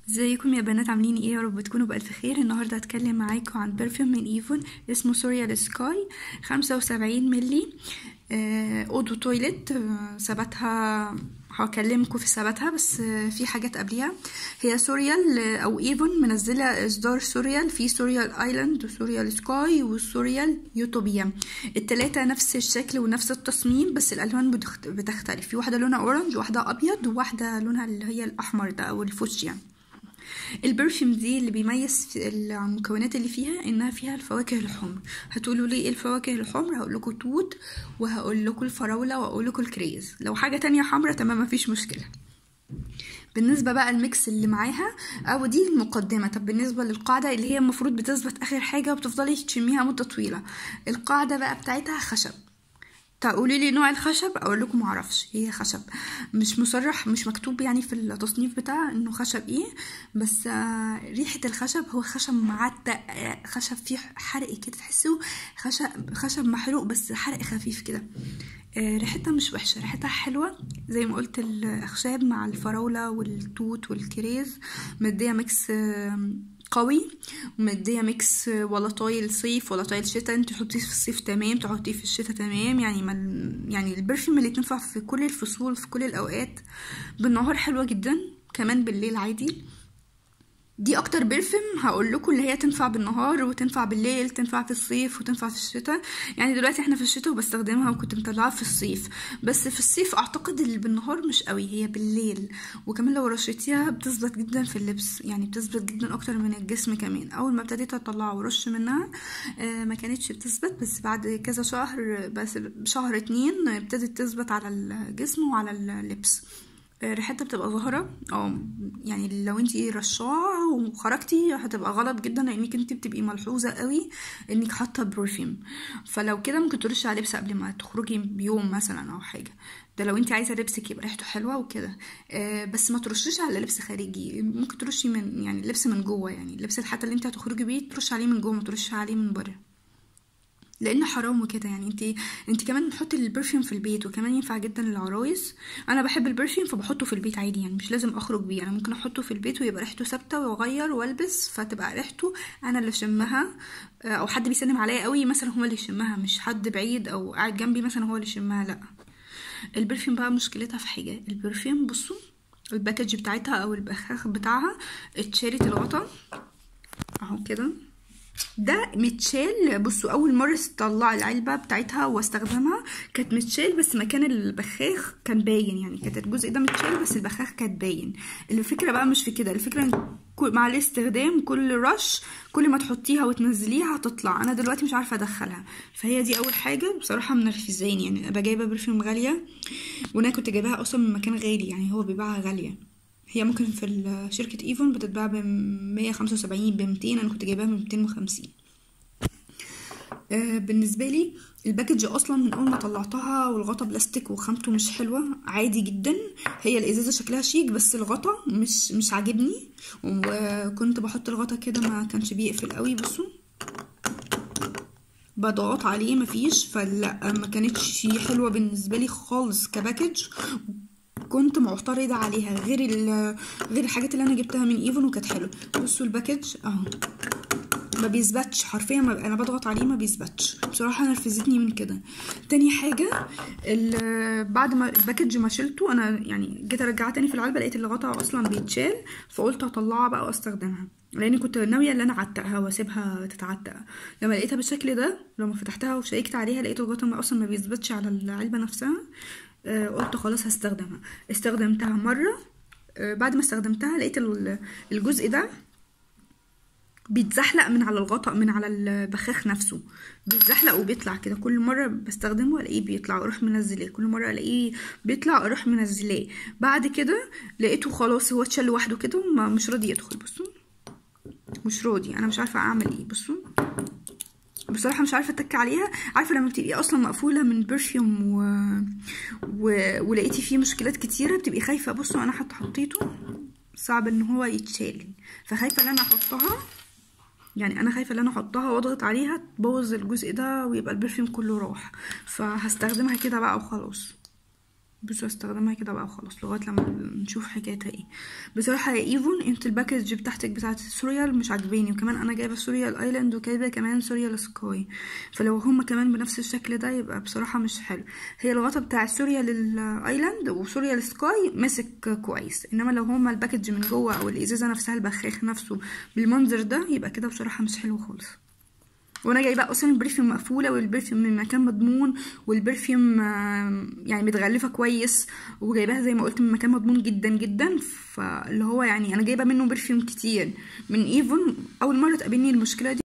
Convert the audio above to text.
ازيكم يا بنات عاملين ايه يا رب تكونوا بألف خير النهارده هتكلم معاكم عن برفيوم من ايفون اسمه سوريال سكاي خمسة وسبعين ملي آه، اودو تويلت آه، ثباتها هكلمكم في ثباتها بس آه، في حاجات قبليها هي سوريال آه، او ايفون منزله اصدار سوريال في سوريال ايلاند وسوريال سكاي وسوريال يوتوبيا التلاتة نفس الشكل ونفس التصميم بس الالوان بتخت- بتختلف في واحده لونها اورنج وواحده ابيض وواحده لونها اللي هي الاحمر ده او الفوشيا البرفيوم دي اللي بيميز في المكونات اللي فيها انها فيها الفواكه الحمر هتقولوا لي ايه الفواكه الحمر هقول لكم توت وهقول لكم الفراوله واقول لكم الكريز لو حاجه تانية حمرا تمام مفيش مشكله بالنسبة بقى الميكس اللي معاها او دي المقدمة طب بالنسبة للقاعدة اللي هي المفروض بتثبت اخر حاجة وبتفضلي تشميها مدة طويلة القاعدة بقى بتاعتها خشب تقولي لي نوع الخشب اقول لكم معرفش هي خشب مش مصرح مش مكتوب يعني في التصنيف بتاعها انه خشب ايه بس آه، ريحة الخشب هو خشب معتق آه، خشب فيه حرق كده تحسه خشب خشب محروق بس حرق خفيف كده آه، ريحتها مش وحشة ريحتها حلوة زي ما قلت الأخشاب مع الفراولة والتوت والكريز مدية ميكس آه، قوي ومدية ميكس ولا طايل صيف ولا طايل شتاء انت تحطيه في الصيف تمام تحطيه في الشتاء تمام يعني ما يعني البرفيوم اللي تنفع في كل الفصول في كل الأوقات بالنهار حلوة جدا كمان بالليل عادي دي اكتر برفيوم هقول لكم اللي هي تنفع بالنهار وتنفع بالليل تنفع في الصيف وتنفع في الشتاء يعني دلوقتي احنا في الشتاء وبستخدمها وكنت مطلعاها في الصيف بس في الصيف اعتقد اللي بالنهار مش قوي هي بالليل وكمان لو رشيتيها بتثبت جدا في اللبس يعني بتثبت جدا اكتر من الجسم كمان اول ما ابتديت اطلعها ورش منها آه ما كانتش بتثبت بس بعد كذا شهر بس شهر اتنين ابتدت تثبت على الجسم وعلى اللبس ريحتها بتبقى ظاهرة اه يعني لو انتي رشاها وخرجتي هتبقى غلط جدا لانك انتي بتبقي ملحوظة قوي انك حاطة برفيوم فلو كده ممكن ترشي على لبس قبل ما تخرجي بيوم مثلا او حاجة ده لو انتي عايزة لبسك يبقى ريحته حلوة وكده آه بس ما ترشيش على لبس خارجي ممكن ترشي من يعني لبس من جوه يعني اللبس حتى اللي انتي هتخرجي بيه ترشي عليه من جوه ما ترشي عليه من بره لان حرام وكده يعني انت انت كمان تحطي البرفيوم في البيت وكمان ينفع جدا للعرايس انا بحب البرفيوم فبحطه في البيت عادي يعني مش لازم اخرج بيه انا ممكن احطه في البيت ويبقى ريحته ثابته واغير والبس فتبقى ريحته انا اللي شمها او حد بيسلم عليا قوي مثلا هو اللي يشمها مش حد بعيد او قاعد جنبي مثلا هو اللي يشمها لا البرفيوم بقى مشكلتها في حاجه البرفيوم بصوا الباكج بتاعتها او البخاخ بتاعها اتشالت الغطا اهو كده ده متشال بصوا اول مره طلع العلبه بتاعتها واستخدمها كانت متشال بس مكان البخاخ كان باين يعني كانت الجزء ده متشال بس البخاخ كانت باين الفكره بقى مش في كده الفكره ان كل- مع الاستخدام كل رش كل ما تحطيها وتنزليها هتطلع انا دلوقتي مش عارفه ادخلها فهي دي اول حاجه بصراحه منرفزاني يعني ابقى جايبه برفيوم غاليه وانا كنت جايباها اصلا من مكان غالي يعني هو بيبيعها غاليه هي ممكن في ال- شركة ايفون بتتباع ب 175 ب 200 انا كنت جايباها ب 250 آه، بالنسبة لي الباكج اصلا من اول ما طلعتها والغطا بلاستيك وخامته مش حلوة عادي جدا هي الازازة شكلها شيك بس الغطا مش مش عاجبني وكنت بحط الغطا كده ما كانش بيقفل قوي بصوا بضغط عليه مفيش فلا ما كانتش حلوة بالنسبة لي خالص كباكج كنت معترضة عليها غير ال- غير الحاجات اللي انا جبتها من ايفون وكانت حلوه بصوا الباكج اهو ما بيثبتش حرفيا ما انا بضغط عليه ما بيثبتش بصراحه نرفزتني من كده تاني حاجه ال- بعد ما الباكج ما شلته انا يعني جيت ارجعها تاني في العلبه لقيت الغطا اصلا بيتشال فقلت اطلعها بقى واستخدمها لاني كنت ناويه ان انا اعتقها واسيبها تتعتق لما لقيتها بالشكل ده لما فتحتها وشيكت عليها لقيت الغطا ما اصلا ما بيثبتش على العلبه نفسها آه، قلت خلاص هستخدمها استخدمتها مره آه، بعد ما استخدمتها لقيت ال- الجزء ده بيتزحلق من على الغطاء من على البخاخ نفسه بيتزحلق وبيطلع كده كل مره بستخدمه الاقيه بيطلع اروح منزلاه كل مره الاقيه بيطلع اروح منزلاه بعد كده لقيته خلاص هو اتشال لوحده كده ما- مش راضي يدخل بصوا مش راضي انا مش عارفه اعمل ايه بصوا بصراحه مش عارفه اتك عليها عارفه لما بتبقي اصلا مقفوله من برفيوم و... و... ولقيتي فيه مشكلات كتيره بتبقي خايفه بصوا انا حتى حطيته صعب ان هو يتشال فخايفه ان انا احطها يعني انا خايفه ان انا احطها واضغط عليها تبوظ الجزء ده ويبقى البرفيوم كله راح فهستخدمها كده بقى وخلاص بصوا استخدمها كده بقى وخلاص لغايه لما نشوف حكايتها ايه بصراحه يا ايفون انت الباكج بتاعتك بتاعت سوريال مش عاجباني وكمان انا جايبه سوريال ايلاند وجايبه كمان سوريال سكاي فلو هما كمان بنفس الشكل ده يبقى بصراحه مش حلو هي الغطا بتاع سوريال الايلاند وسوريال سكاي ماسك كويس انما لو هما الباكج من جوه او الازازه نفسها البخاخ نفسه بالمنظر ده يبقى كده بصراحه مش حلو خالص وانا جايبه اصلا البرفيوم مقفوله والبرفيوم من مكان مضمون والبرفيوم يعني متغلفه كويس وجايباها زي ما قلت من مكان مضمون جدا جدا فاللي هو يعني انا جايبه منه برفيوم كتير من ايفون اول مره تقابلني المشكله دي